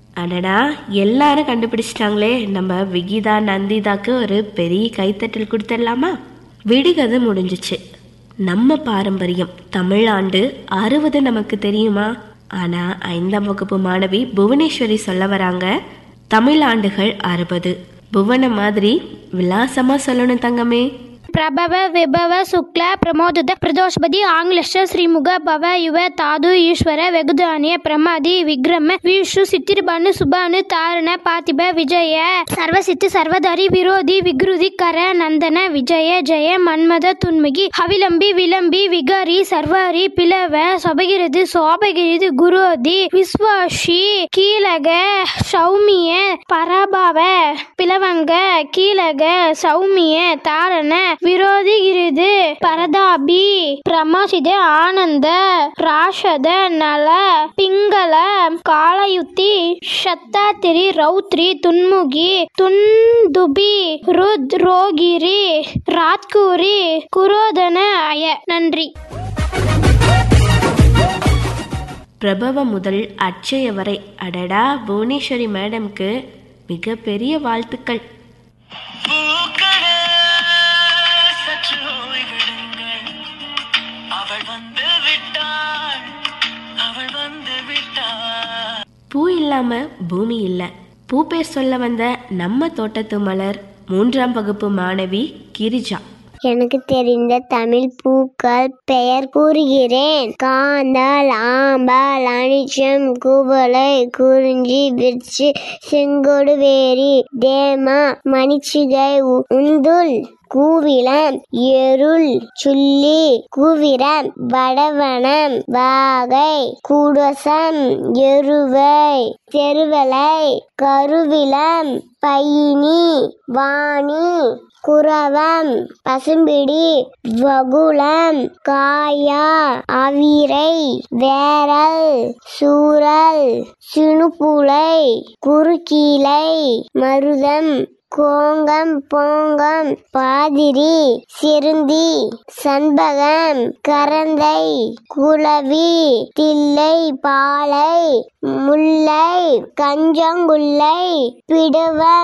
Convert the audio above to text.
அடடா எல்லாரும் கண்டுபிடிச்சிட்டாங்களே நம்ம விகிதா நந்திதாக்கு ஒரு பெரிய கைத்தட்டல் கொடுத்துடலாமா விடுகதை முடிஞ்சிச்சு நம்ம பாரம்பரியம் தமிழாண்டு அறுபது நமக்கு தெரியுமா ஆனா ஐந்தாம் வகுப்பு மாணவி புவனேஸ்வரி சொல்ல வராங்க தமிழாண்டுகள் அறுபது புவன மாதிரி விலாசமா சொல்லணும் தங்கமே ಪ್ರಭವ ವಿಭವ ಶುಕ್ಲ ಪ್ರಮೋದಿತ ಪ್ರದೋಷಪದಿ ಆಂಗ್ಲಶ ಶ್ರೀಮುಖ ಭವ ಯುವ ತಾದು ಈಶ್ವರ ವೆಗುದಾನಿಯ ಪ್ರಮಾದಿ ವಿಗ್ರಮ ವಿಷು ಸಿತ್ತಿರ್ಬಾನು ಸುಬಾನು ತಾರಣ ಪಾತಿಭ ವಿಜಯ ಸರ್ವಸಿತ್ತು ಸರ್ವಧಾರಿ ವಿರೋಧಿ ವಿಗೃಧಿ ಕರ ನಂದನ ವಿಜಯ ಜಯ ಮನ್ಮದ ತುನ್ಮಗಿ ಹವಿಲಂಬಿ ವಿಲಂಬಿ ವಿಗರಿ ಸರ್ವರಿ ಪಿಲವ ಸೊಬಗಿರದು சோபகிரிது குரோதி விஸ்வாஷி கீழக சௌமிய பரபவ பிளவங்க கீழக சௌமிய தாரண விரோதிகிருது பரதாபி பிரமாசித ஆனந்த ராஷத நல பிங்கள காலயுத்தி ಶತ್ತಾತಿರಿ ರೌತ್ರಿ ತುನ್ಮುಗಿ துன்துபி ருத்ரோகிரி ராத்கூரி குரோதன அய நன்றி பிரபவ முதல் அட்சய வரை அடடா புவனேஸ்வரி மேடம்க்கு மிகப்பெரிய வாழ்த்துக்கள் பூக்களே சற்று ஓய்விடுங்கள் அவள் வந்து விட்டாள் அவள் வந்து விட்டாள் பூ இல்லாம பூமி இல்ல பூ பேர் சொல்ல வந்த நம்ம தோட்டத்து மலர் மூன்றாம் வகுப்பு மாணவி கிரிஜா எனக்கு தெரிந்த தமிழ் பூக்கள் பெயர் கூறுகிறேன் காந்தால் ஆம்பால் அனிச்சம் குவளை குறிஞ்சி விரிச்சு செங்கொடு வேரி தேமா மணிச்சிகை உ- உந்துல் கூவிளம் எருள் சுள்ளி கூவிரம் வடவனம் வாகை கூடசம் எருவை தெருவலை கருவிலம் பையினி வாணி குரவம் பசும்பிடி வகுளம் காயா அவிரை வேரல் சூரல் சினுப்புளை குறுக்கீலை மருதம் கோங்கம் போங்கம் பாதிரி சிறுந்தி சண்பகம் கரந்தை குளவி தில்லை பாலை முல்லை கஞ்சங்குல்லை பிடுவம்